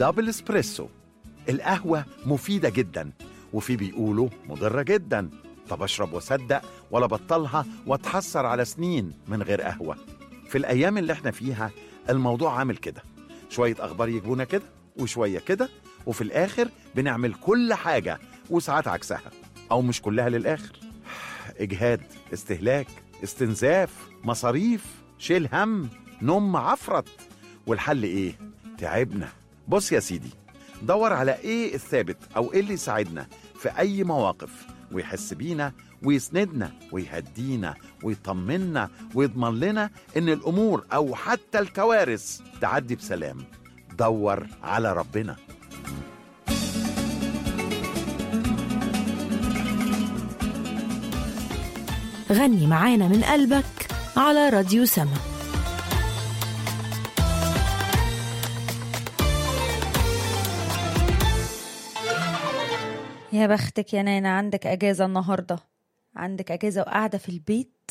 دبل اسبريسو القهوة مفيدة جدا وفي بيقولوا مضرة جدا طب اشرب واصدق ولا بطلها واتحسر على سنين من غير قهوة في الأيام اللي احنا فيها الموضوع عامل كده شوية أخبار يجبونا كده وشوية كده وفي الآخر بنعمل كل حاجة وساعات عكسها أو مش كلها للآخر إجهاد استهلاك استنزاف مصاريف شيل هم نوم عفرت والحل إيه؟ تعبنا بص يا سيدي دور على إيه الثابت أو إيه اللي يساعدنا في أي مواقف ويحس بينا ويسندنا ويهدينا ويطمنا ويضمن لنا إن الأمور أو حتى الكوارث تعدي بسلام دور على ربنا غني معانا من قلبك على راديو سما يا بختك يا نانا عندك اجازه النهارده عندك اجازه وقاعده في البيت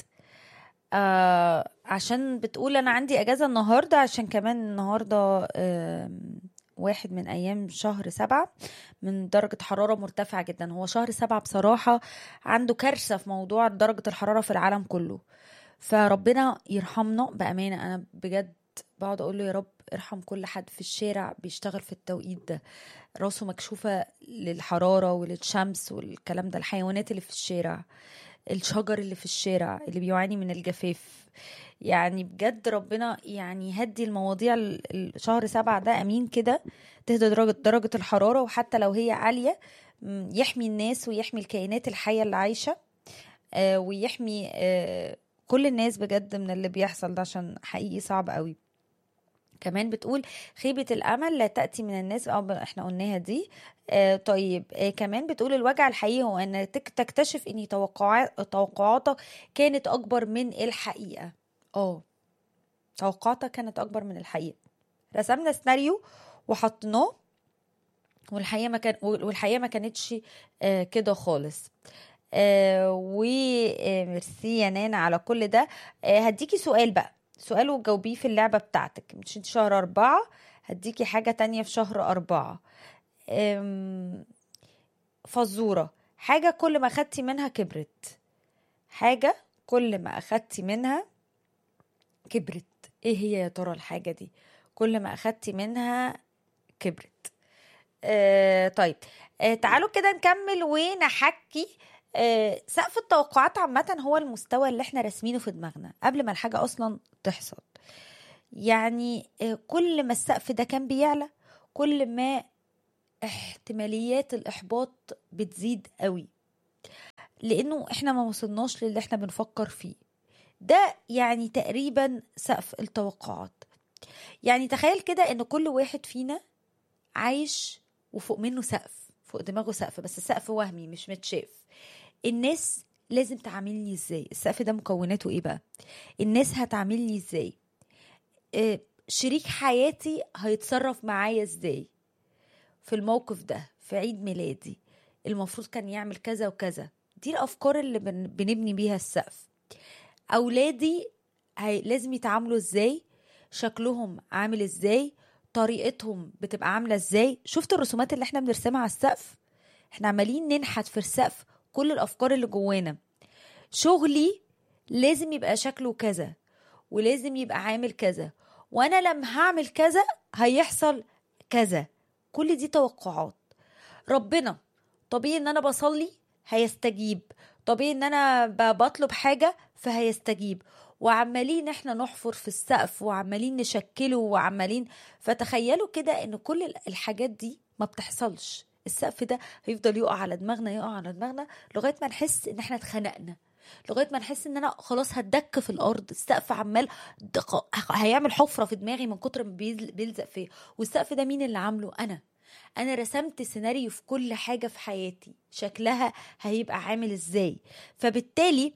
آه عشان بتقول انا عندي اجازه النهارده عشان كمان النهارده آه واحد من ايام شهر سبعة من درجة حرارة مرتفعة جدا هو شهر سبعة بصراحة عنده كارثة في موضوع درجة الحرارة في العالم كله فربنا يرحمنا بأمانة أنا بجد بقعد أقول له يا رب ارحم كل حد في الشارع بيشتغل في التوقيت ده راسه مكشوفة للحرارة وللشمس والكلام ده الحيوانات اللي في الشارع الشجر اللي في الشارع اللي بيعاني من الجفاف يعني بجد ربنا يعني يهدي المواضيع ال- ال- شهر سبعة ده أمين كده تهدى درجة درجة الحرارة وحتى لو هي عالية م، يحمي الناس ويحمي الكائنات الحية اللي عايشة آه، ويحمي آه، كل الناس بجد من اللي بيحصل ده عشان حقيقي صعب قوي كمان بتقول خيبة الأمل لا تأتي من الناس أو احنا قلناها دي آه طيب آه كمان بتقول الوجع الحقيقي هو أن تك- تكتشف أن توقعات توقعاتك كانت أكبر من الحقيقة اه توقعاتك كانت أكبر من الحقيقة رسمنا سيناريو وحطيناه والحقيقة ما كان والحقيقة ما كانتش آه كده خالص آه وميرسي يا نانا على كل ده آه هديكي سؤال بقى سؤال وتجاوبيه في اللعبة بتاعتك مش انت شهر أربعة هديكي حاجة تانية في شهر أربعة أم، فزورة حاجة كل ما أخدتي منها كبرت حاجة كل ما أخدتي منها كبرت ايه هي يا ترى الحاجة دي كل ما أخدتي منها كبرت آه طيب آه تعالوا كده نكمل ونحكي آه سقف التوقعات عامة هو المستوى اللي احنا راسمينه في دماغنا قبل ما الحاجة أصلا تحصل يعني آه كل ما السقف ده كان بيعلى كل ما احتماليات الإحباط بتزيد قوي لأنه احنا ما وصلناش للي احنا بنفكر فيه ده يعني تقريبا سقف التوقعات يعني تخيل كده ان كل واحد فينا عايش وفوق منه سقف فوق دماغه سقف بس السقف وهمي مش متشاف الناس لازم تعاملني ازاي السقف ده مكوناته ايه بقى الناس هتعاملني ازاي آه، شريك حياتي هيتصرف معايا ازاي في الموقف ده في عيد ميلادي المفروض كان يعمل كذا وكذا دي الافكار اللي بن- بنبني بيها السقف اولادي هي لازم يتعاملوا ازاي شكلهم عامل ازاي طريقتهم بتبقى عامله ازاي شفت الرسومات اللي احنا بنرسمها على السقف احنا عمالين ننحت في السقف كل الافكار اللي جوانا شغلي لازم يبقى شكله كذا ولازم يبقى عامل كذا وانا لما هعمل كذا هيحصل كذا كل دي توقعات ربنا طبيعي ان انا بصلي هيستجيب طبيعي ان انا ب- بطلب حاجه فهيستجيب وعمالين احنا نحفر في السقف وعمالين نشكله وعمالين فتخيلوا كده ان كل ال- الحاجات دي ما بتحصلش السقف ده هيفضل يقع على دماغنا يقع على دماغنا لغايه ما نحس ان احنا اتخنقنا لغايه ما نحس ان انا خلاص هتدك في الارض السقف عمال دق... هيعمل حفره في دماغي من كتر ما بيل- بيلزق فيا والسقف ده مين اللي عامله انا انا رسمت سيناريو في كل حاجه في حياتي شكلها هيبقى عامل ازاي فبالتالي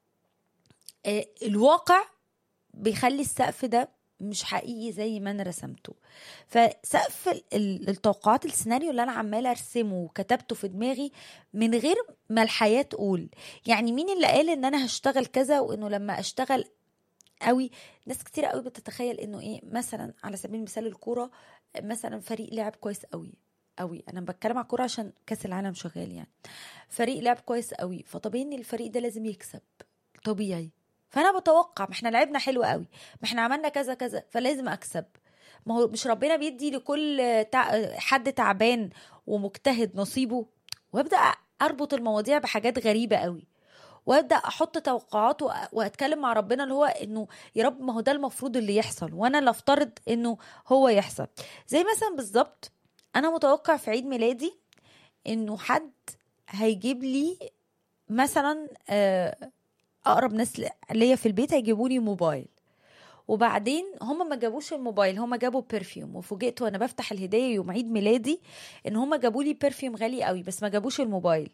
آه، الواقع بيخلي السقف ده مش حقيقي زي ما انا رسمته فسقف ال- ال- التوقعات السيناريو اللي انا عماله ارسمه وكتبته في دماغي من غير ما الحياه تقول يعني مين اللي قال ان انا هشتغل كذا وانه لما اشتغل قوي ناس كتير قوي بتتخيل انه ايه مثلا على سبيل المثال الكوره مثلا فريق لعب كويس قوي قوي انا بتكلم على الكوره عشان كاس العالم شغال يعني فريق لعب كويس قوي فطبيعي ان الفريق ده لازم يكسب طبيعي فانا بتوقع ما احنا لعبنا حلو قوي ما احنا عملنا كذا كذا فلازم اكسب ما هو مش ربنا بيدي لكل تع... حد تعبان ومجتهد نصيبه وابدا اربط المواضيع بحاجات غريبه قوي وابدا احط توقعات و- واتكلم مع ربنا اللي هو انه يا رب ما هو ده المفروض اللي يحصل وانا اللي افترض انه هو يحصل زي مثلا بالظبط انا متوقع في عيد ميلادي انه حد هيجيب لي مثلا آه، اقرب ناس ل- ليا في البيت هيجيبوا لي موبايل وبعدين هم ما جابوش الموبايل هم جابوا برفيوم وفوجئت وانا بفتح الهديه يوم عيد ميلادي ان هم جابوا لي برفيوم غالي قوي بس ما جابوش الموبايل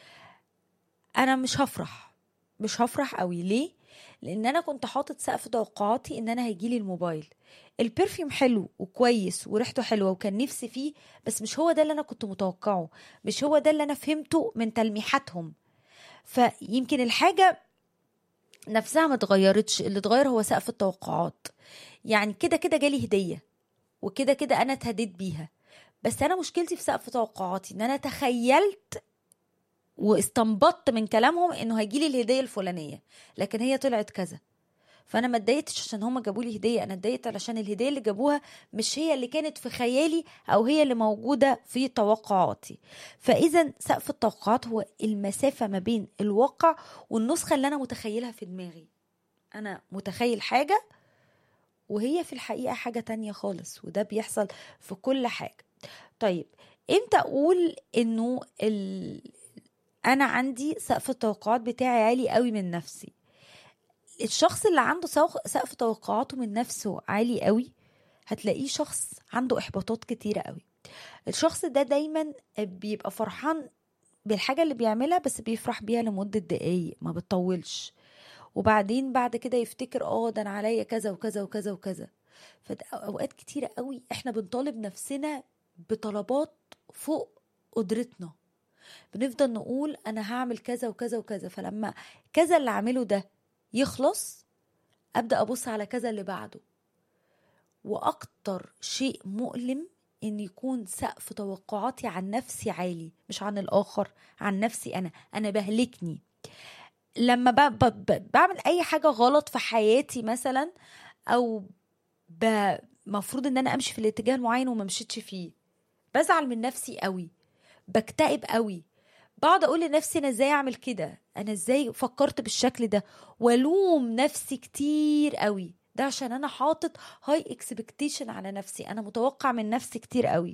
انا مش هفرح مش هفرح قوي ليه لان انا كنت حاطط سقف توقعاتي ان انا هيجيلي الموبايل البرفيوم حلو وكويس وريحته حلوه وكان نفسي فيه بس مش هو ده اللي انا كنت متوقعه مش هو ده اللي انا فهمته من تلميحاتهم فيمكن الحاجه نفسها ما اتغيرتش اللي اتغير هو سقف التوقعات يعني كده كده جالي هديه وكده كده انا اتهديت بيها بس انا مشكلتي في سقف توقعاتي ان انا تخيلت واستنبطت من كلامهم انه هيجيلي الهديه الفلانيه لكن هي طلعت كذا فانا ما اتضايقتش عشان هم جابوا لي هديه انا اتضايقت علشان الهديه اللي جابوها مش هي اللي كانت في خيالي او هي اللي موجوده في توقعاتي فاذا سقف التوقعات هو المسافه ما بين الواقع والنسخه اللي انا متخيلها في دماغي انا متخيل حاجه وهي في الحقيقه حاجه تانية خالص وده بيحصل في كل حاجه طيب امتى اقول انه ال... انا عندي سقف التوقعات بتاعي عالي قوي من نفسي الشخص اللي عنده سوق- سقف توقعاته من نفسه عالي قوي هتلاقيه شخص عنده احباطات كتيره قوي الشخص ده دايما بيبقى فرحان بالحاجه اللي بيعملها بس بيفرح بيها لمده دقايق ما بتطولش وبعدين بعد كده يفتكر اه ده انا عليا كذا وكذا وكذا وكذا فاوقات كتيره قوي احنا بنطالب نفسنا بطلبات فوق قدرتنا بنفضل نقول انا هعمل كذا وكذا وكذا فلما كذا اللي عامله ده يخلص ابدا ابص على كذا اللي بعده واكتر شيء مؤلم ان يكون سقف توقعاتي عن نفسي عالي مش عن الاخر عن نفسي انا انا بهلكني لما ب... ب... ب... بعمل اي حاجه غلط في حياتي مثلا او ب... مفروض ان انا امشي في الاتجاه المعين وما مشيتش فيه بزعل من نفسي قوي بكتئب قوي بقعد اقول لنفسي انا ازاي اعمل كده انا ازاي فكرت بالشكل ده والوم نفسي كتير قوي ده عشان انا حاطط هاي اكسبكتيشن على نفسي انا متوقع من نفسي كتير قوي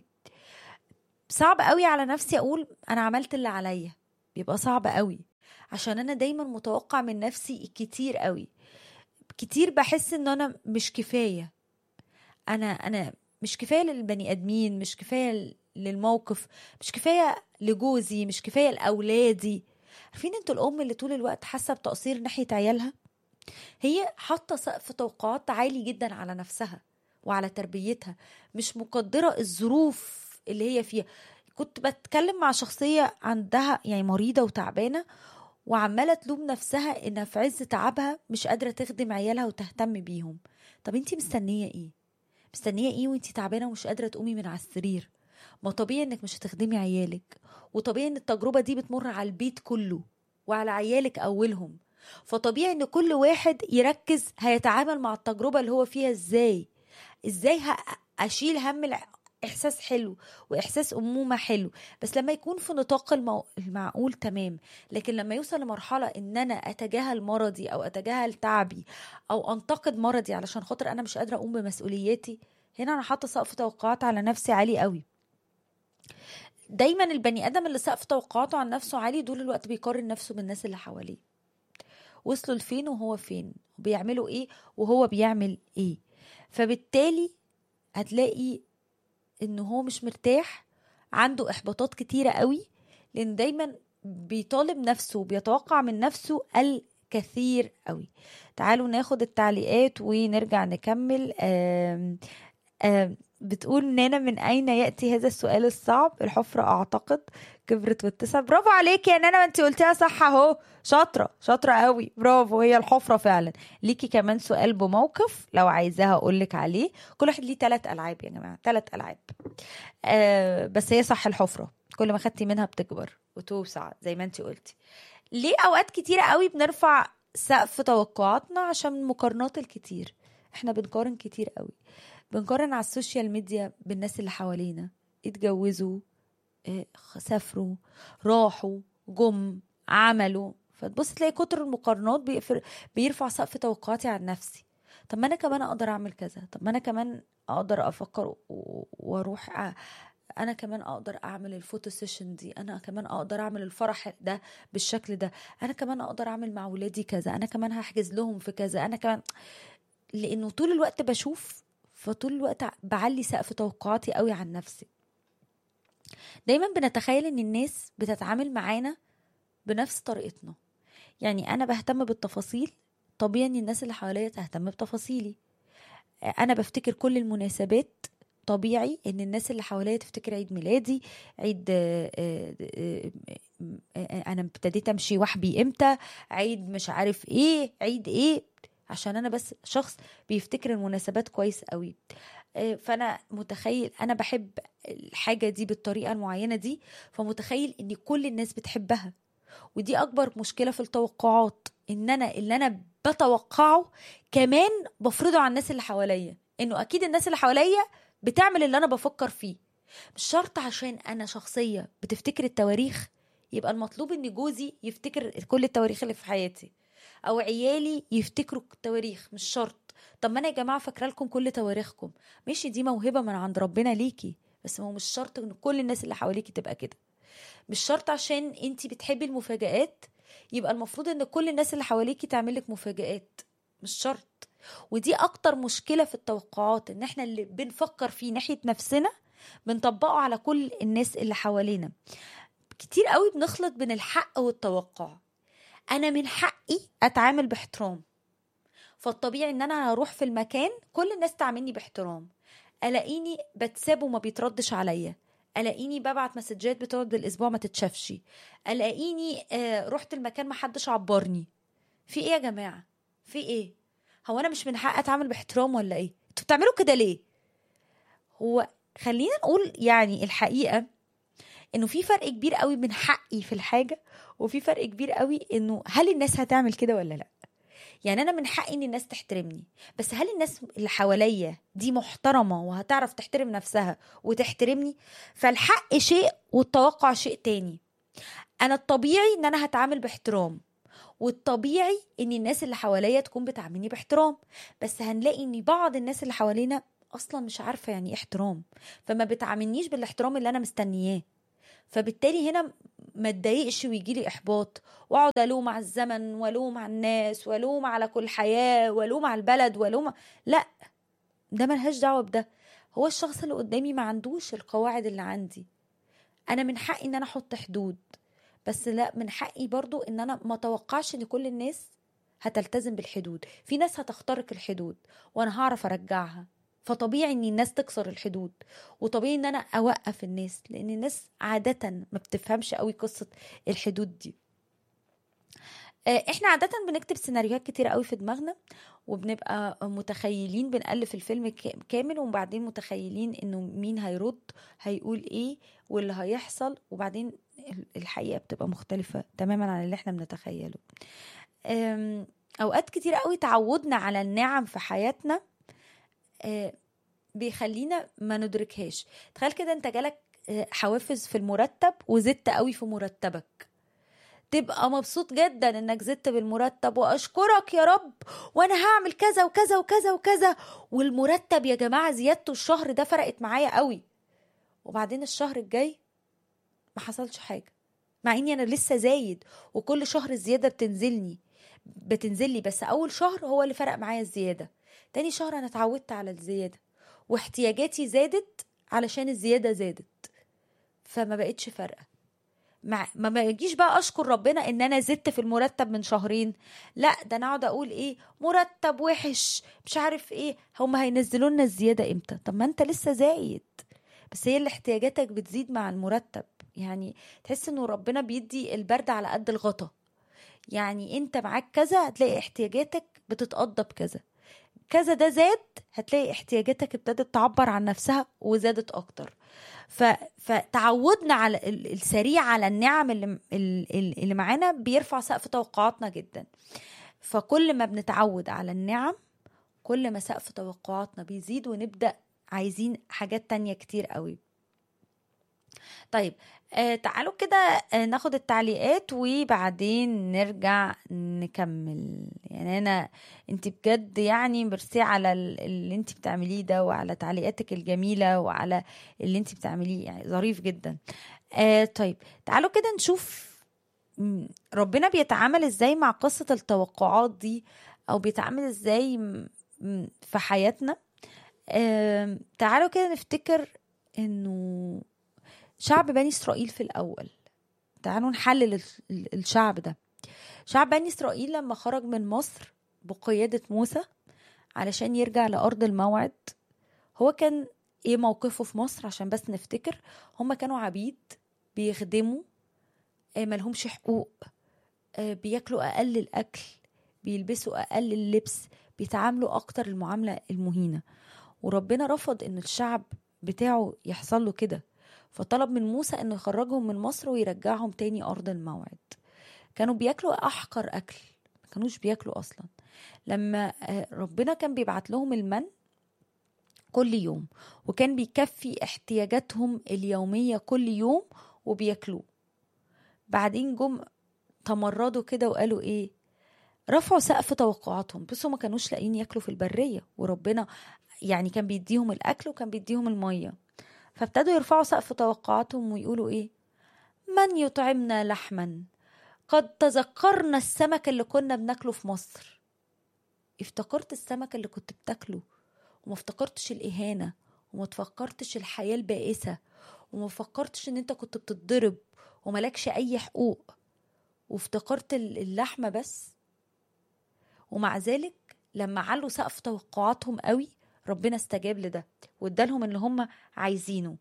صعب قوي على نفسي اقول انا عملت اللي عليا بيبقى صعب قوي عشان انا دايما متوقع من نفسي كتير قوي كتير بحس ان انا مش كفايه انا انا مش كفايه للبني ادمين مش كفايه للموقف مش كفايه لجوزي مش كفايه لاولادي عارفين انتوا الام اللي طول الوقت حاسه بتقصير ناحيه عيالها هي حاطه سقف توقعات عالي جدا على نفسها وعلى تربيتها مش مقدره الظروف اللي هي فيها كنت بتكلم مع شخصيه عندها يعني مريضه وتعبانه وعماله تلوم نفسها انها في عز تعبها مش قادره تخدم عيالها وتهتم بيهم طب انتي مستنيه ايه مستنيه ايه وانتي تعبانه ومش قادره تقومي من على السرير ما طبيعي انك مش هتخدمي عيالك وطبيعي ان التجربه دي بتمر على البيت كله وعلى عيالك اولهم فطبيعي ان كل واحد يركز هيتعامل مع التجربه اللي هو فيها ازاي ازاي ه- اشيل هم الع- احساس حلو واحساس امومه حلو بس لما يكون في نطاق المو... المعقول تمام لكن لما يوصل لمرحله ان انا اتجاهل مرضي او اتجاهل تعبي او انتقد مرضي علشان خاطر انا مش قادره اقوم بمسؤولياتي هنا انا حاطه سقف توقعات على نفسي عالي قوي دايما البني ادم اللي سقف توقعاته عن نفسه عالي طول الوقت بيقارن نفسه بالناس اللي حواليه وصلوا لفين وهو فين بيعملوا ايه وهو بيعمل ايه فبالتالي هتلاقي ان هو مش مرتاح عنده احباطات كتيره قوي لان دايما بيطالب نفسه وبيتوقع من نفسه الكثير قوي تعالوا ناخد التعليقات ونرجع نكمل آم آم بتقول نانا من اين ياتي هذا السؤال الصعب الحفره اعتقد كبرت واتسع برافو عليكي يا نانا ما انت قلتيها صح اهو شاطره شاطره قوي برافو هي الحفره فعلا ليكي كمان سؤال بموقف لو عايزاها اقول لك عليه كل واحد ليه ثلاث العاب يا جماعه ثلاث العاب آه بس هي صح الحفره كل ما خدتي منها بتكبر وتوسع زي ما انت قلتي ليه اوقات كتيره قوي بنرفع سقف توقعاتنا عشان المقارنات الكتير احنا بنقارن كتير قوي بنقارن على السوشيال ميديا بالناس اللي حوالينا اتجوزوا اه، سافروا راحوا جم عملوا فتبص تلاقي كتر المقارنات بيقفر بيرفع سقف توقعاتي عن نفسي طب ما انا كمان اقدر اعمل كذا طب ما انا كمان اقدر افكر و- واروح أ- انا كمان اقدر اعمل الفوتو سيشن دي انا كمان اقدر اعمل الفرح ده بالشكل ده انا كمان اقدر اعمل مع ولادي كذا انا كمان هحجز لهم في كذا انا كمان لانه طول الوقت بشوف فطول الوقت بعلي سقف توقعاتي قوي عن نفسي دايما بنتخيل ان الناس بتتعامل معانا بنفس طريقتنا يعني انا بهتم بالتفاصيل طبيعي ان الناس اللي حواليا تهتم بتفاصيلي انا بفتكر كل المناسبات طبيعي ان الناس اللي حواليا تفتكر عيد ميلادي عيد آه، آه، آه، آه، انا ابتديت امشي وحبي امتى عيد مش عارف ايه عيد ايه عشان انا بس شخص بيفتكر المناسبات كويس قوي آه، فانا متخيل انا بحب الحاجه دي بالطريقه المعينه دي فمتخيل ان كل الناس بتحبها ودي اكبر مشكله في التوقعات ان انا اللي انا بتوقعه كمان بفرضه على الناس اللي حواليا انه اكيد الناس اللي حواليا بتعمل اللي انا بفكر فيه مش شرط عشان انا شخصيه بتفتكر التواريخ يبقى المطلوب ان جوزي يفتكر كل التواريخ اللي في حياتي او عيالي يفتكروا التواريخ مش شرط طب ما انا يا جماعه فاكره لكم كل تواريخكم ماشي دي موهبه من عند ربنا ليكي بس ما هو مش شرط ان كل الناس اللي حواليكي تبقى كده مش شرط عشان انت بتحبي المفاجآت يبقى المفروض ان كل الناس اللي حواليكي تعمل لك مفاجآت مش شرط ودي اكتر مشكلة في التوقعات ان احنا اللي بنفكر فيه ناحية نفسنا بنطبقه على كل الناس اللي حوالينا كتير قوي بنخلط بين الحق والتوقع انا من حقي اتعامل باحترام فالطبيعي ان انا هروح في المكان كل الناس تعاملني باحترام الاقيني بتساب وما بيتردش عليا الاقيني ببعت مسجات بتقعد بالاسبوع ما تتشافش الاقيني آه رحت المكان ما حدش عبرني في ايه يا جماعه في ايه هو انا مش من حق اتعامل باحترام ولا ايه انتوا بتعملوا كده ليه هو خلينا نقول يعني الحقيقه انه في فرق كبير قوي بين حقي في الحاجه وفي فرق كبير قوي انه هل الناس هتعمل كده ولا لا يعني انا من حقي ان الناس تحترمني بس هل الناس اللي حواليا دي محترمه وهتعرف تحترم نفسها وتحترمني فالحق شيء والتوقع شيء تاني انا الطبيعي ان انا هتعامل باحترام والطبيعي ان الناس اللي حواليا تكون بتعاملني باحترام بس هنلاقي ان بعض الناس اللي حوالينا اصلا مش عارفه يعني ايه احترام فما بتعاملنيش بالاحترام اللي انا مستنياه فبالتالي هنا ما اتضايقش ويجي لي احباط واقعد الوم على الزمن والوم على الناس والوم على كل حياه والوم على البلد والوم لا ده ملهاش دعوه بده هو الشخص اللي قدامي ما عندوش القواعد اللي عندي انا من حقي ان انا احط حدود بس لا من حقي برضو ان انا ما اتوقعش ان كل الناس هتلتزم بالحدود في ناس هتخترق الحدود وانا هعرف ارجعها فطبيعي ان الناس تكسر الحدود وطبيعي ان انا اوقف الناس لان الناس عاده ما بتفهمش قوي قصه الحدود دي آه، احنا عاده بنكتب سيناريوهات كتير قوي في دماغنا وبنبقى متخيلين بنألف الفيلم كا- كامل وبعدين متخيلين انه مين هيرد هيقول ايه واللي هيحصل وبعدين ال- الحقيقه بتبقى مختلفه تماما عن اللي احنا بنتخيله أم، اوقات كتير قوي تعودنا على النعم في حياتنا آه، بيخلينا ما ندركهاش تخيل كده انت جالك آه، حوافز في المرتب وزدت قوي في مرتبك تبقى مبسوط جدا انك زدت بالمرتب واشكرك يا رب وانا هعمل كذا وكذا وكذا وكذا والمرتب يا جماعه زيادته الشهر ده فرقت معايا قوي وبعدين الشهر الجاي ما حصلش حاجه مع اني انا لسه زايد وكل شهر الزياده بتنزلني بتنزل لي بس اول شهر هو اللي فرق معايا الزياده تاني شهر انا اتعودت على الزياده واحتياجاتي زادت علشان الزياده زادت فما بقتش فارقه مع ما بجيش بقى اشكر ربنا ان انا زدت في المرتب من شهرين لا ده انا اقعد اقول ايه مرتب وحش مش عارف ايه هم هينزلوا لنا الزياده امتى طب ما انت لسه زايد بس هي اللي احتياجاتك بتزيد مع المرتب يعني تحس انه ربنا بيدي البرد على قد الغطا يعني انت معاك كذا هتلاقي احتياجاتك بتتقضى بكذا كذا ده زاد هتلاقي احتياجاتك ابتدت تعبر عن نفسها وزادت اكتر ف... فتعودنا على ال- السريع على النعم اللي ال- اللي معانا بيرفع سقف توقعاتنا جدا فكل ما بنتعود على النعم كل ما سقف توقعاتنا بيزيد ونبدأ عايزين حاجات تانية كتير قوي طيب آه تعالوا كده آه ناخد التعليقات وبعدين نرجع نكمل يعني انا انت بجد يعني ميرسي على ال- اللي انت بتعمليه ده وعلى تعليقاتك الجميلة وعلى اللي انت بتعمليه يعني ظريف جدا آه طيب تعالوا كده نشوف م، ربنا بيتعامل ازاي مع قصة التوقعات دي او بيتعامل ازاي م- م، في حياتنا آم، تعالوا كده نفتكر انه شعب بني اسرائيل في الاول تعالوا نحلل ال- ال- الشعب ده شعب بني اسرائيل لما خرج من مصر بقيادة موسى علشان يرجع لأرض الموعد هو كان ايه موقفه في مصر عشان بس نفتكر هم كانوا عبيد بيخدموا آه، ملهمش حقوق آه، بياكلوا أقل الأكل بيلبسوا أقل اللبس بيتعاملوا أكتر المعاملة المهينة وربنا رفض إن الشعب بتاعه يحصل له كده فطلب من موسى إنه يخرجهم من مصر ويرجعهم تاني أرض الموعد كانوا بياكلوا أحقر أكل ما كانوش بياكلوا أصلا لما آه، ربنا كان بيبعت لهم المن كل يوم وكان بيكفي احتياجاتهم اليومية كل يوم وبياكلوه بعدين جم تمردوا كده وقالوا ايه رفعوا سقف توقعاتهم بس ما كانوش لاقيين ياكلوا في البرية وربنا يعني كان بيديهم الاكل وكان بيديهم المية فابتدوا يرفعوا سقف توقعاتهم ويقولوا ايه من يطعمنا لحما قد تذكرنا السمك اللي كنا بناكله في مصر افتكرت السمك اللي كنت بتاكله وما افتكرتش الإهانة وما تفكرتش الحياة البائسة وما فكرتش ان انت كنت بتتضرب وملكش اي حقوق وافتكرت ال- اللحمة بس ومع ذلك لما علوا سقف توقعاتهم قوي ربنا استجاب لده وادالهم اللي هم عايزينه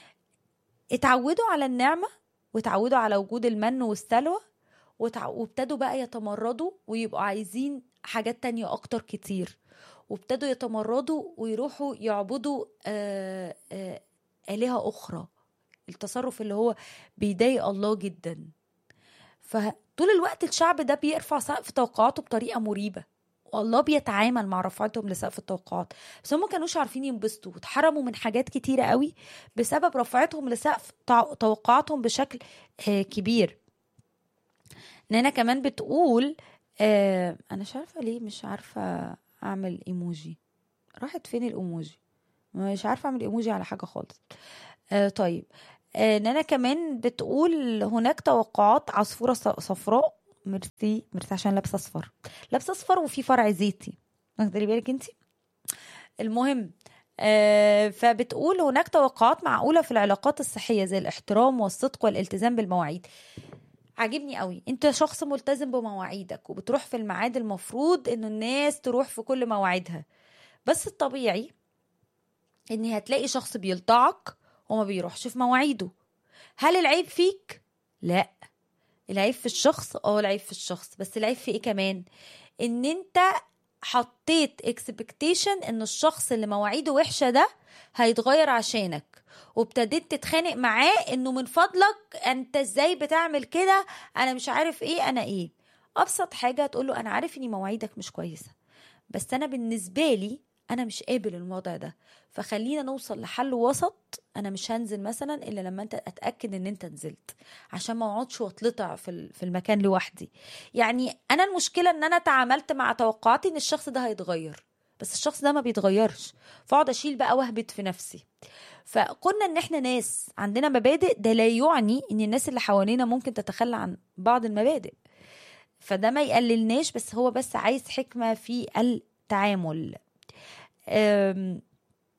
اتعودوا على النعمة واتعودوا على وجود المن والسلوى وتع- وابتدوا بقى يتمردوا ويبقوا عايزين حاجات تانية أكتر كتير وابتدوا يتمردوا ويروحوا يعبدوا آه، آه، آلهة أخرى التصرف اللي هو بيضايق الله جدا فطول الوقت الشعب ده بيرفع سقف توقعاته بطريقة مريبة والله بيتعامل مع رفعتهم لسقف التوقعات بس هم كانوش عارفين ينبسطوا واتحرموا من حاجات كتيرة قوي بسبب رفعتهم لسقف تع- توقعاتهم بشكل آه، كبير نانا كمان بتقول آه انا مش عارفه ليه مش عارفه اعمل ايموجي راحت فين الايموجي مش عارفه اعمل ايموجي على حاجه خالص آه طيب آه نانا كمان بتقول هناك توقعات عصفوره ص- صفراء ميرسي ميرسي عشان لابسه اصفر لابسه اصفر وفي فرع زيتي واخدلي بالك انت المهم آه، فبتقول هناك توقعات معقولة في العلاقات الصحية زي الاحترام والصدق والالتزام بالمواعيد عاجبني قوي انت شخص ملتزم بمواعيدك وبتروح في الميعاد المفروض انه الناس تروح في كل مواعيدها بس الطبيعي ان هتلاقي شخص بيلطعك وما بيروحش في مواعيده هل العيب فيك لا العيب في الشخص اه العيب في الشخص بس العيب في ايه كمان ان انت حطيت اكسبكتيشن ان الشخص اللي مواعيده وحشه ده هيتغير عشانك وابتديت تتخانق معاه انه من فضلك انت ازاي بتعمل كده انا مش عارف ايه انا ايه ابسط حاجه تقول له انا عارف ان مواعيدك مش كويسه بس انا بالنسبه لي انا مش قابل الوضع ده فخلينا نوصل لحل وسط انا مش هنزل مثلا الا لما انت اتاكد ان انت نزلت عشان ما اقعدش واتلطع في ال- في المكان لوحدي يعني انا المشكله ان انا تعاملت مع توقعاتي ان الشخص ده هيتغير بس الشخص ده ما بيتغيرش فاقعد اشيل بقى واهبط في نفسي فقلنا ان احنا ناس عندنا مبادئ ده لا يعني ان الناس اللي حوالينا ممكن تتخلى عن بعض المبادئ فده ما يقللناش بس هو بس عايز حكمة في التعامل أم،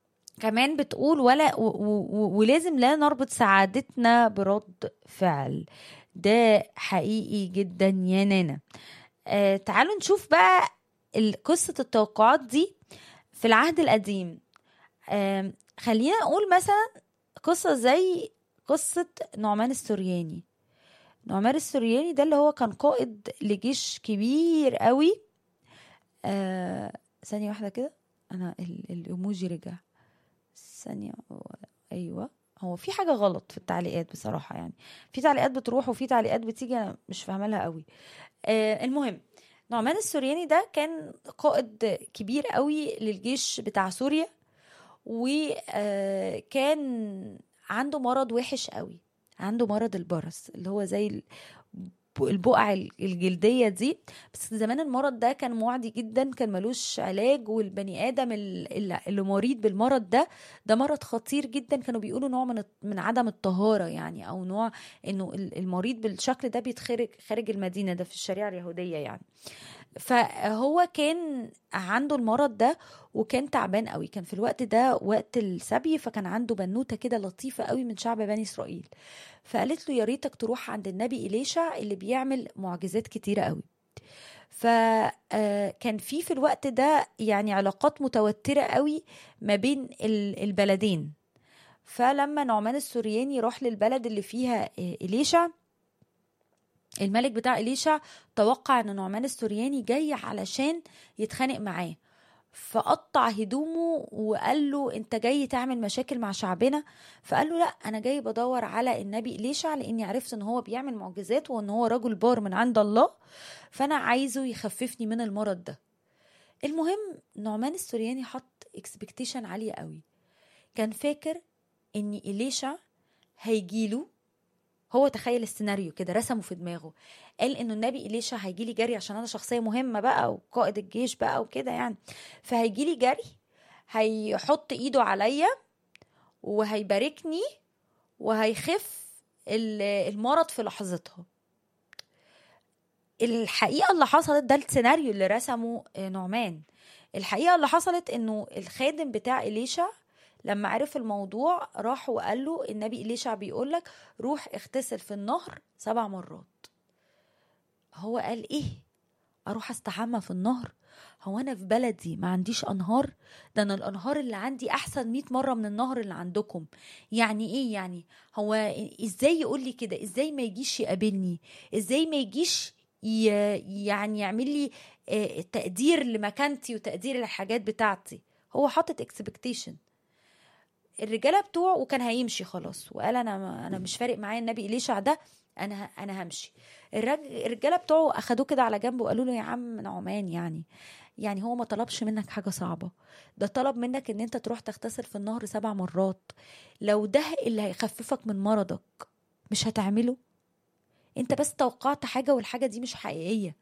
كمان بتقول ولا و و ولازم لا نربط سعادتنا برد فعل ده حقيقي جدا يا نانا آه تعالوا نشوف بقى ال- قصة التوقعات دي في العهد القديم آه خلينا نقول مثلا قصة زي قصة نعمان السورياني نعمان السورياني ده اللي هو كان قائد لجيش كبير قوي آه ثانية واحدة كده أنا ال- الإيموجي رجع ثانية أيوة هو في حاجة غلط في التعليقات بصراحة يعني في تعليقات بتروح وفي تعليقات بتيجي أنا مش فاهمة لها قوي آه المهم نعمان السورياني ده كان قائد كبير قوي للجيش بتاع سوريا وكان عنده مرض وحش قوي عنده مرض البرص اللي هو زي ال- البقع الجلدية دي بس زمان المرض ده كان معدي جدا كان ملوش علاج والبني آدم ال- ال- اللي مريض بالمرض ده ده مرض خطير جدا كانوا بيقولوا نوع من الت- من عدم الطهارة يعني أو نوع إنه ال- المريض بالشكل ده بيتخرج خارج المدينة ده في الشريعة اليهودية يعني فهو كان عنده المرض ده وكان تعبان قوي كان في الوقت ده وقت السبي فكان عنده بنوته كده لطيفه قوي من شعب بني اسرائيل فقالت له يا ريتك تروح عند النبي إليشع اللي بيعمل معجزات كتيره قوي فكان في في الوقت ده يعني علاقات متوتره قوي ما بين ال- البلدين فلما نعمان السورياني راح للبلد اللي فيها آه، إليشع الملك بتاع إليشع توقع ان نعمان السورياني جاي علشان يتخانق معاه فقطع هدومه وقال له انت جاي تعمل مشاكل مع شعبنا فقال له لا انا جاي بدور على النبي إليشع لاني عرفت ان هو بيعمل معجزات وان هو رجل بار من عند الله فانا عايزه يخففني من المرض ده المهم نعمان السورياني حط اكسبكتيشن عالية قوي كان فاكر ان إليشع هيجيله هو تخيل السيناريو كده رسمه في دماغه قال انه النبي إليشع هيجي لي جري عشان انا شخصيه مهمه بقى وقائد الجيش بقى وكده يعني فهيجي لي جري هيحط ايده عليا وهيباركني وهيخف ال- المرض في لحظتها الحقيقه اللي حصلت ده السيناريو اللي رسمه آه، نعمان الحقيقه اللي حصلت انه الخادم بتاع إليشع لما عرف الموضوع راح وقال له النبي إليشع بيقول لك روح اغتسل في النهر سبع مرات هو قال ايه اروح استحمى في النهر هو انا في بلدي ما عنديش انهار ده انا الانهار اللي عندي احسن 100 مره من النهر اللي عندكم يعني ايه يعني هو ازاي يقول لي كده ازاي ما يجيش يقابلني ازاي ما يجيش ي... يعني يعمل لي آه، تقدير لمكانتي وتقدير للحاجات بتاعتي هو حاطط اكسبكتيشن الرجاله بتوعه وكان هيمشي خلاص وقال انا انا مش فارق معايا النبي إليشع ده انا ه- انا همشي الرج- الرجاله بتوعه اخدوه كده على جنب وقالوا له يا عم نعمان يعني يعني هو ما طلبش منك حاجه صعبه ده طلب منك ان انت تروح تغتسل في النهر سبع مرات لو ده اللي هيخففك من مرضك مش هتعمله انت بس توقعت حاجه والحاجه دي مش حقيقيه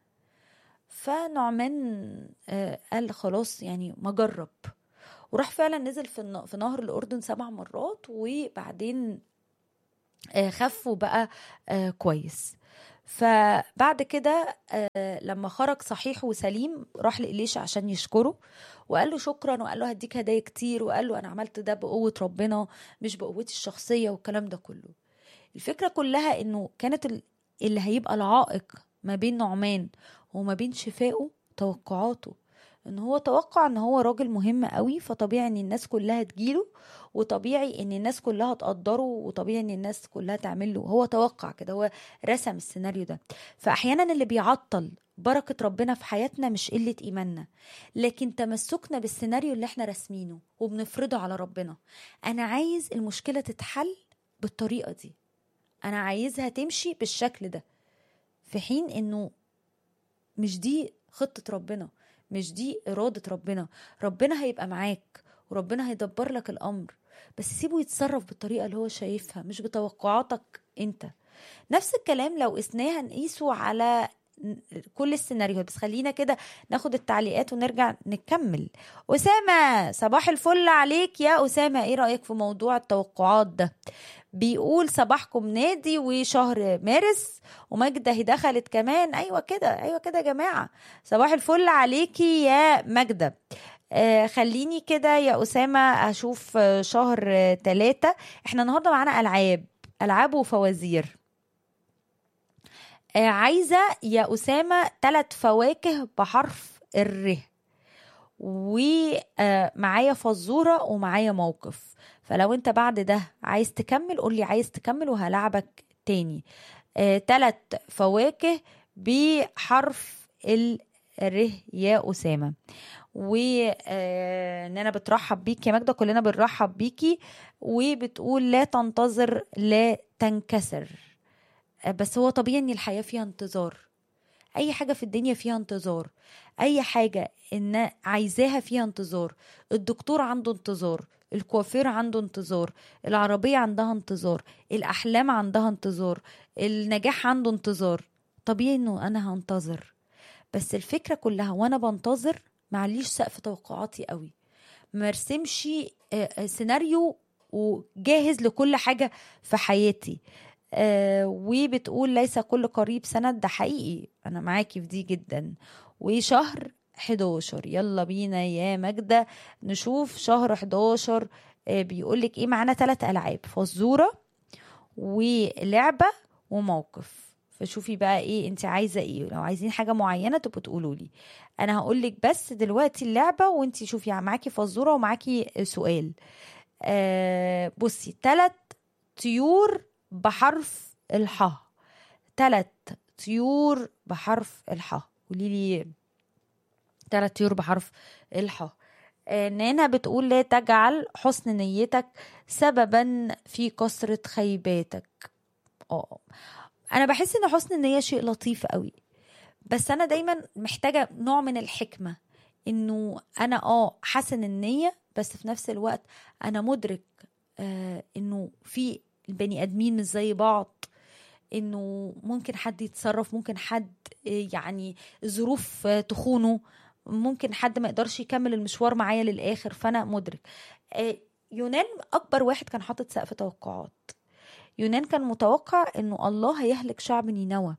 فنعمان آه، قال خلاص يعني ما جرب وراح فعلا نزل في الن- في نهر الاردن سبع مرات وبعدين آه، خف وبقى آه، كويس فبعد كده آه، لما خرج صحيح وسليم راح لإليشا عشان يشكره وقال له شكرا وقال له هديك هدايا كتير وقال له انا عملت ده بقوة ربنا مش بقوتي الشخصية والكلام ده كله الفكرة كلها انه كانت ال- اللي هيبقى العائق ما بين نعمان وما بين شفائه توقعاته ان هو توقع ان هو راجل مهم قوي فطبيعي ان الناس كلها تجيله وطبيعي ان الناس كلها تقدره وطبيعي ان الناس كلها تعمل له هو توقع كده هو رسم السيناريو ده فاحيانا اللي بيعطل بركة ربنا في حياتنا مش قلة إيماننا لكن تمسكنا بالسيناريو اللي احنا راسمينه وبنفرضه على ربنا أنا عايز المشكلة تتحل بالطريقة دي أنا عايزها تمشي بالشكل ده في حين إنه مش دي خطة ربنا مش دي إرادة ربنا ربنا هيبقى معاك وربنا هيدبر لك الأمر بس سيبه يتصرف بالطريقة اللي هو شايفها مش بتوقعاتك انت نفس الكلام لو قسناها نقيسه على كل السيناريوهات بس خلينا كده ناخد التعليقات ونرجع نكمل أسامة صباح الفل عليك يا أسامة ايه رأيك في موضوع التوقعات ده بيقول صباحكم نادي وشهر مارس وماجدة هي دخلت كمان ايوه كده ايوه كده يا جماعة صباح الفل عليكي يا ماجدة آه خليني كده يا أسامة أشوف آه، شهر آه، تلاتة احنا النهاردة معانا ألعاب ألعاب وفوازير آه عايزة يا أسامة تلات فواكه بحرف الر ومعايا فزورة ومعايا موقف فلو انت بعد ده عايز تكمل قولي عايز تكمل وهلعبك تاني آه تلات فواكه بحرف الر يا أسامة وان انا بترحب بيك يا ماجدة كلنا بنرحب بيكي وبتقول لا تنتظر لا تنكسر آه، بس هو طبيعي ان الحياة فيها انتظار اي حاجة في الدنيا فيها انتظار اي حاجة ان عايزاها فيها انتظار الدكتور عنده انتظار الكوافير عنده انتظار العربية عندها انتظار الأحلام عندها انتظار النجاح عنده انتظار طبيعي انه انا هنتظر بس الفكرة كلها وانا بنتظر معليش سقف توقعاتي قوي مرسمش آه، آه، سيناريو وجاهز لكل حاجة في حياتي آه، وبتقول ليس كل قريب سند ده حقيقي انا معاكي في دي جدا وشهر 11 يلا بينا يا ماجدة نشوف شهر 11 آه، بيقولك ايه معانا ثلاث العاب فزورة ولعبة وموقف فشوفي بقى ايه انت عايزه ايه لو عايزين حاجه معينه تبقوا تقولوا لي انا هقول لك بس دلوقتي اللعبه وانت شوفي معاكي فزوره ومعاكي سؤال آه بصي ثلاث طيور بحرف الحاء ثلاث طيور بحرف الحاء قولي لي ثلاث طيور بحرف الحاء آه، نانا بتقول لا تجعل حسن نيتك سببا في كثرة خيباتك اه انا بحس ان حسن النية شيء لطيف قوي بس انا دايما محتاجة نوع من الحكمة انه انا اه حسن النية بس في نفس الوقت انا مدرك آه انه في البني ادمين مش زي بعض انه ممكن حد يتصرف ممكن حد آه، يعني ظروف آه، تخونه ممكن حد ما يقدرش يكمل المشوار معايا للاخر فانا مدرك آه، يونان اكبر واحد كان حاطط سقف توقعات يونان كان متوقع انه الله هيهلك شعب نينوى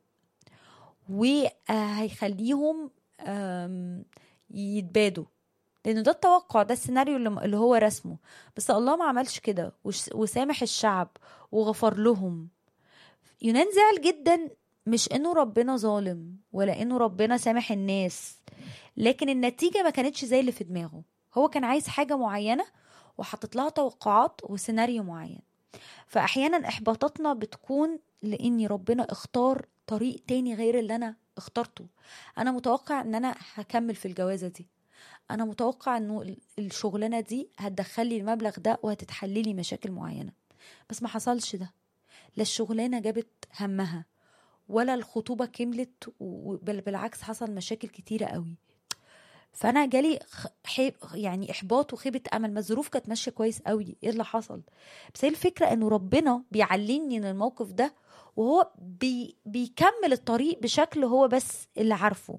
وهيخليهم آم، يتبادوا لانه ده التوقع ده السيناريو اللي اللي هو رسمه بس الله ما عملش كده وش- وسامح الشعب وغفر لهم يونان زعل جدا مش انه ربنا ظالم ولا انه ربنا سامح الناس لكن النتيجة ما كانتش زي اللي في دماغه هو كان عايز حاجة معينة وحطت لها توقعات وسيناريو معين فأحيانا إحباطاتنا بتكون لأني ربنا اختار طريق تاني غير اللي أنا اخترته أنا متوقع أن أنا هكمل في الجوازة دي أنا متوقع أنه ال- الشغلانة دي هتدخلي المبلغ ده وهتتحللي مشاكل معينة بس ما حصلش ده لا الشغلانة جابت همها ولا الخطوبة كملت و- بل بالعكس حصل مشاكل كتيرة قوي فانا جالي خ- حي... يعني احباط وخيبه امل ما الظروف كانت ماشيه كويس قوي ايه اللي حصل بس هي الفكره انه ربنا بيعلمني من الموقف ده وهو بي... بيكمل الطريق بشكل هو بس اللي عارفه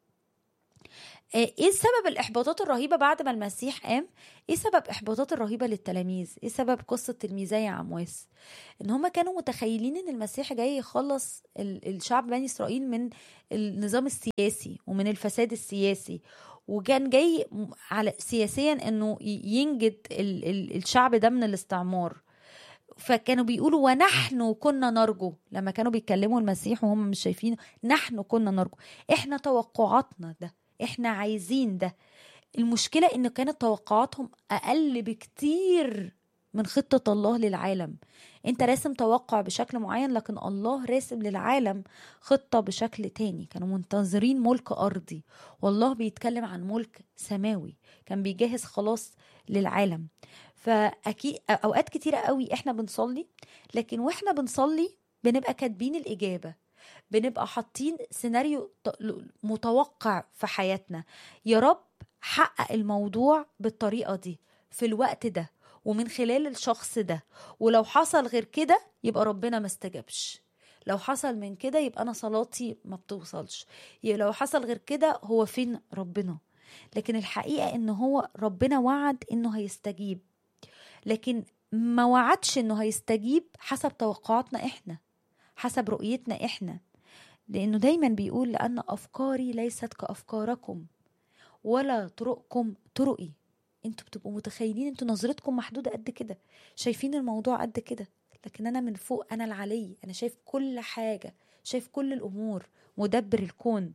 آه، ايه سبب الاحباطات الرهيبه بعد ما المسيح قام ايه سبب احباطات الرهيبه للتلاميذ ايه سبب قصه تلميذي عمواس ان هم كانوا متخيلين ان المسيح جاي يخلص ال- الشعب بني اسرائيل من النظام السياسي ومن الفساد السياسي وكان جاي م- على سياسيا انه ي- ينجد ال ال الشعب ده من الاستعمار فكانوا بيقولوا ونحن كنا نرجو لما كانوا بيتكلموا المسيح وهم مش شايفينه نحن كنا نرجو احنا توقعاتنا ده احنا عايزين ده المشكلة ان كانت توقعاتهم اقل بكتير من خطة الله للعالم انت راسم توقع بشكل معين لكن الله راسم للعالم خطة بشكل تاني كانوا منتظرين ملك أرضي والله بيتكلم عن ملك سماوي كان بيجهز خلاص للعالم فأكيد أوقات كتيرة قوي إحنا بنصلي لكن وإحنا بنصلي بنبقى كاتبين الإجابة بنبقى حاطين سيناريو ت- متوقع في حياتنا يا رب حقق الموضوع بالطريقة دي في الوقت ده ومن خلال الشخص ده ولو حصل غير كده يبقى ربنا ما استجابش لو حصل من كده يبقى انا صلاتي ما بتوصلش ي- لو حصل غير كده هو فين ربنا لكن الحقيقة ان هو ربنا وعد انه هيستجيب لكن ما وعدش انه هيستجيب حسب توقعاتنا احنا حسب رؤيتنا احنا لانه دايما بيقول لان افكاري ليست كافكاركم ولا طرقكم طرقي انتوا بتبقوا متخيلين انتوا نظرتكم محدودة قد كده شايفين الموضوع قد كده لكن انا من فوق انا العلي انا شايف كل حاجة شايف كل الامور مدبر الكون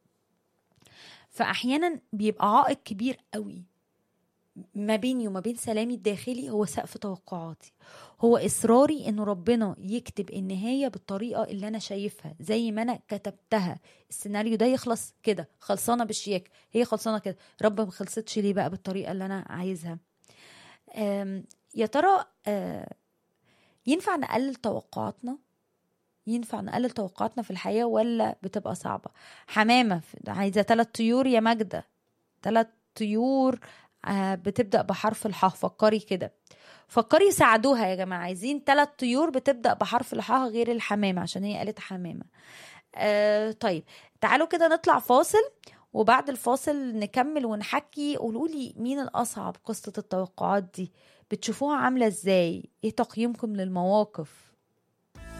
فاحيانا بيبقى عائق كبير قوي ما بيني وما بين سلامي الداخلي هو سقف توقعاتي هو اصراري انه ربنا يكتب النهايه بالطريقه اللي انا شايفها زي ما انا كتبتها السيناريو ده يخلص كده خلصانه بالشياك هي خلصانه كده رب ما خلصتش ليه بقى بالطريقه اللي انا عايزها أم، يا ترى آه، ينفع نقلل توقعاتنا ينفع نقلل توقعاتنا في الحياه ولا بتبقى صعبه حمامه في- عايزه ثلاث طيور يا ماجده ثلاث طيور آه، بتبدا بحرف الحاء فكري كده فكري ساعدوها يا جماعه عايزين ثلاث طيور بتبدا بحرف الحاء غير الحمامه عشان هي قالت حمامه آه طيب تعالوا كده نطلع فاصل وبعد الفاصل نكمل ونحكي قولوا لي مين الاصعب قصه التوقعات دي بتشوفوها عامله ازاي ايه تقييمكم للمواقف